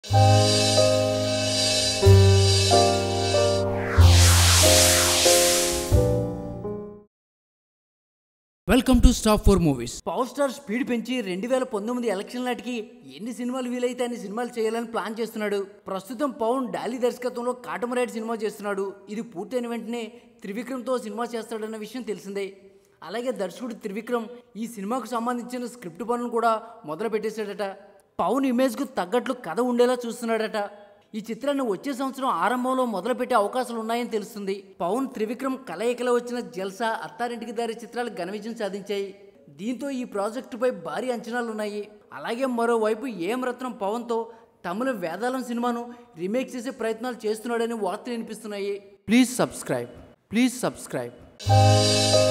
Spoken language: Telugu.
welcome to stop four movies power star speed పెంచి రెండు వేల పంతొమ్మిది ఎలక్షన్ నాటికి ఎన్ని సినిమాలు వీలైతే అన్ని సినిమాలు చేయాలని ప్లాన్ చేస్తున్నాడు ప్రస్తుతం పవన్ డాలీ దర్శకత్వంలో కాటమరాయుడు సినిమా చేస్తున్నాడు ఇది పూర్తయిన వెంటనే త్రివిక్రమ్తో సినిమా చేస్తాడన్న విషయం తెలిసిందే అలాగే దర్శకుడు త్రివిక్రమ్ ఈ సినిమాకు సంబంధించిన స్క్రిప్ట్ పనులు కూడా మొదలు పెట్టేశాడట పవన్ ఇమేజ్కు తగ్గట్లు కథ ఉండేలా చూస్తున్నాడట ఈ చిత్రాన్ని వచ్చే సంవత్సరం ఆరంభంలో మొదలుపెట్టే అవకాశాలు ఉన్నాయని తెలుస్తుంది పవన్ త్రివిక్రమ్ కలయికలో వచ్చిన జల్సా అత్తారింటికి దారి చిత్రాలు ఘన విజయం సాధించాయి దీంతో ఈ ప్రాజెక్టుపై భారీ అంచనాలు ఉన్నాయి అలాగే మరోవైపు ఏం రత్నం పవన్తో తమిళ వేదాలం సినిమాను రీమేక్ చేసే ప్రయత్నాలు చేస్తున్నాడని వార్తలు వినిపిస్తున్నాయి ప్లీజ్ సబ్స్క్రైబ్ ప్లీజ్ సబ్స్క్రైబ్